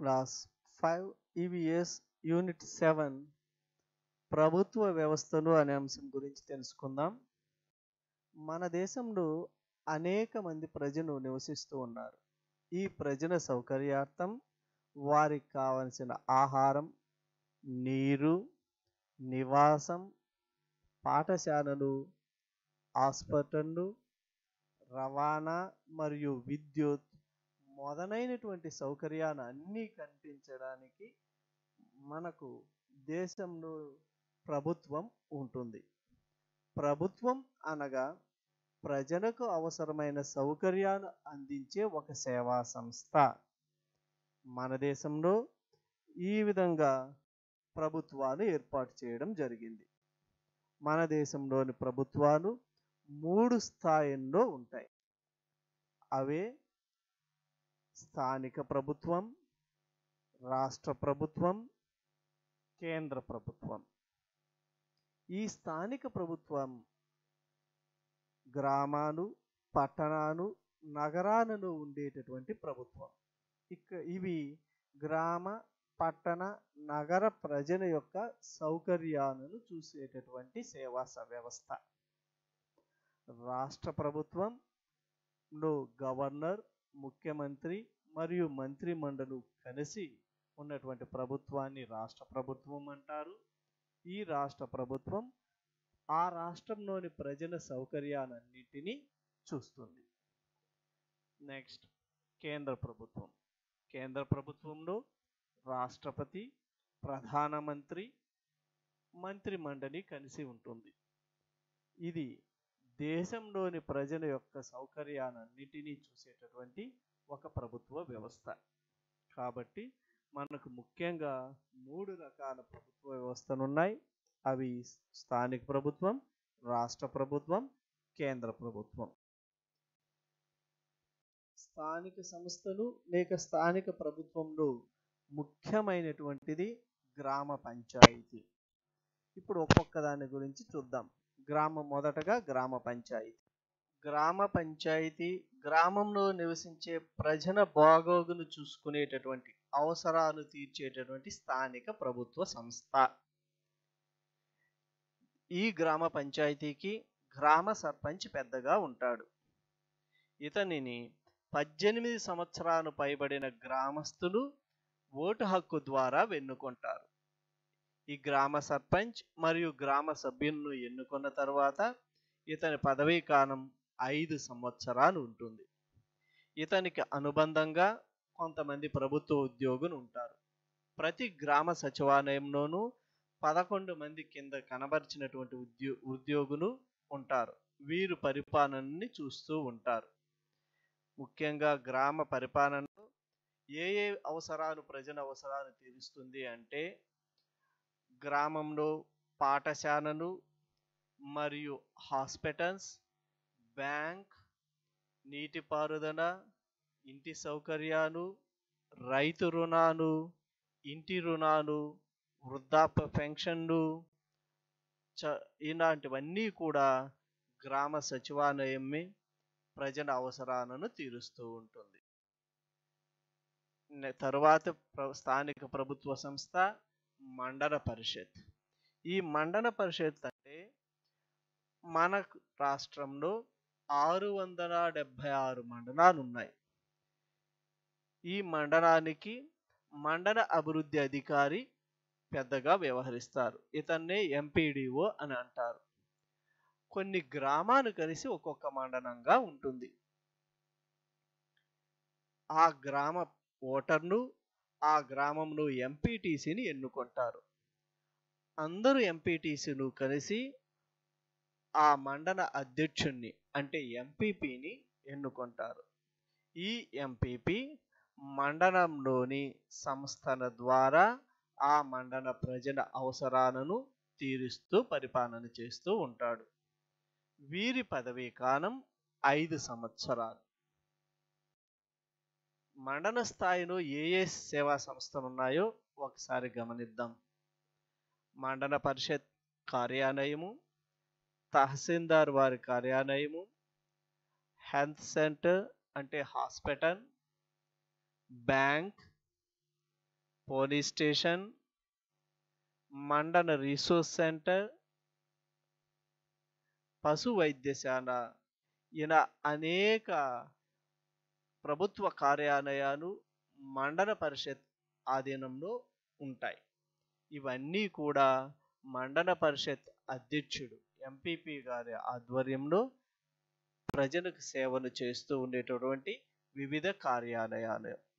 class five EVS unit seven ప్రభుత్వ వ్యవస్థలు అనే అంశం గురించి తెలుసుకుందాం మన దేశంలో అనేక మంది ప్రజలు నివసిస్తూ ఉన్నారు ఈ ప్రజల సౌకర్యార్థం వారికి కావలసిన ఆహారం నీరు నివాసం పాఠశాలలు హాస్పిటళ్ళు రవాణా మరియు విద్యుత్ మొదలైనటువంటి సౌకర్యాలు అన్నీ కల్పించడానికి మనకు దేశంలో ప్రభుత్వం ఉంటుంది ప్రభుత్వం అనగా ప్రజలకు అవసరమైన సౌకర్యాలు అందించే ఒక సేవా సంస్థ మన దేశంలో ఈ విధంగా ప్రభుత్వాలు ఏర్పాటు చేయడం జరిగింది మన దేశంలోని ప్రభుత్వాలు మూడు స్థాయిల్లో ఉంటాయి అవే స్థానిక ప్రభుత్వం రాష్ట్ర ప్రభుత్వం కేంద్ర ప్రభుత్వం ఈ స్థానిక ప్రభుత్వం గ్రామాలు పట్టణాలు నగరాలలో ఉండేటటువంటి ప్రభుత్వం ఇక ఇవి గ్రామ పట్టణ నగర ప్రజల యొక్క సౌకర్యాలను చూసేటటువంటి సేవా వ్యవస్థ రాష్ట్ర ప్రభుత్వంలో గవర్నర్ ముఖ్యమంత్రి మరియు మంత్రి మండలి కలిసి ఉన్నటువంటి ప్రభుత్వాన్ని రాష్ట్ర ప్రభుత్వం అంటారు ఈ రాష్ట్ర ప్రభుత్వం ఆ రాష్ట్రంలోని ప్రజల సౌకర్యాలన్నిటినీ చూస్తుంది నెక్స్ట్ కేంద్ర ప్రభుత్వం కేంద్ర ప్రభుత్వంలో రాష్ట్రపతి ప్రధానమంత్రి మంత్రి మండలి కలిసి ఉంటుంది ఇది దేశంలోని ప్రజల యొక్క సౌకర్యాలన్నిటినీ చూసేటటువంటి ఒక ప్రభుత్వ వ్యవస్థ కాబట్టి మనకు ముఖ్యంగా మూడు రకాల ప్రభుత్వ వ్యవస్థలు ఉన్నాయి అవి స్థానిక ప్రభుత్వం రాష్ట్ర ప్రభుత్వం కేంద్ర ప్రభుత్వం స్థానిక సంస్థలు లేక స్థానిక ప్రభుత్వంలో ముఖ్యమైనటువంటిది గ్రామ పంచాయతీ ఇప్పుడు ఒక్కొక్క దాని గురించి చూద్దాం గ్రామ మొదటగా గ్రామ పంచాయతీ గ్రామ పంచాయతీ గ్రామంలో నివసించే ప్రజల బాగోగులు చూసుకునేటటువంటి అవసరాలు తీర్చేటటువంటి స్థానిక ప్రభుత్వ సంస్థ ఈ గ్రామ పంచాయతీకి గ్రామ సర్పంచ్ పెద్దగా ఉంటాడు ఇతనిని పద్దెనిమిది సంవత్సరాలు పైబడిన గ్రామస్తులు ఓటు హక్కు ద్వారా వెన్నుకుంటారు ఈ గ్రామ సర్పంచ్ మరియు గ్రామ సభ్యులను ఎన్నుకున్న తర్వాత ఇతని పదవీ కాలం ఐదు సంవత్సరాలు ఉంటుంది ఇతనికి అనుబంధంగా కొంతమంది ప్రభుత్వ ఉద్యోగులు ఉంటారు ప్రతి గ్రామ సచివాలయంలోనూ పదకొండు మంది కింద కనబరిచినటువంటి ఉద్యో ఉద్యోగులు ఉంటారు వీరు పరిపాలనని చూస్తూ ఉంటారు ముఖ్యంగా గ్రామ పరిపాలనలో ఏ ఏ అవసరాలు ప్రజల అవసరాలు తీరుస్తుంది అంటే గ్రామంలో పాఠశాలలు మరియు హాస్పిటల్స్ బ్యాంక్ నీటిపారుదల ఇంటి సౌకర్యాలు రైతు రుణాలు ఇంటి రుణాలు వృద్ధాప్య పెన్షన్లు చ ఇలాంటివన్నీ కూడా గ్రామ సచివాలయమే ప్రజల అవసరాలను తీరుస్తూ ఉంటుంది తరువాత స్థానిక ప్రభుత్వ సంస్థ మండల పరిషత్ ఈ మండల పరిషత్ అంటే మన రాష్ట్రంలో ఆరు వందల డెబ్భై ఆరు మండలాలు ఉన్నాయి ఈ మండలానికి మండల అభివృద్ధి అధికారి పెద్దగా వ్యవహరిస్తారు ఇతన్నే ఎంపీడీఓ అని అంటారు కొన్ని గ్రామాలు కలిసి ఒక్కొక్క మండలంగా ఉంటుంది ఆ గ్రామ ఓటర్ను ఆ గ్రామంలో ఎంపీటీసీని ఎన్నుకుంటారు అందరూ ఎంపీటీసీలు కలిసి ఆ మండల అధ్యక్షుణ్ణి అంటే ఎంపీపీని ఎన్నుకుంటారు ఈ ఎంపీపీ మండలంలోని సంస్థల ద్వారా ఆ మండల ప్రజల అవసరాలను తీరుస్తూ పరిపాలన చేస్తూ ఉంటాడు వీరి పదవీ కాలం ఐదు సంవత్సరాలు మండల స్థాయిలో ఏ ఏ సేవా సంస్థలు ఉన్నాయో ఒకసారి గమనిద్దాం మండల పరిషత్ కార్యాలయము తహసీల్దార్ వారి కార్యాలయము హెల్త్ సెంటర్ అంటే హాస్పిటల్ బ్యాంక్ పోలీస్ స్టేషన్ మండన రీసోర్స్ సెంటర్ పశు వైద్యశాల ఇలా అనేక ప్రభుత్వ కార్యాలయాలు మండల పరిషత్ ఆధీనంలో ఉంటాయి ఇవన్నీ కూడా మండల పరిషత్ అధ్యక్షుడు ఎంపీపీ గారి ఆధ్వర్యంలో ప్రజలకు సేవలు చేస్తూ ఉండేటటువంటి వివిధ కార్యాలయాలు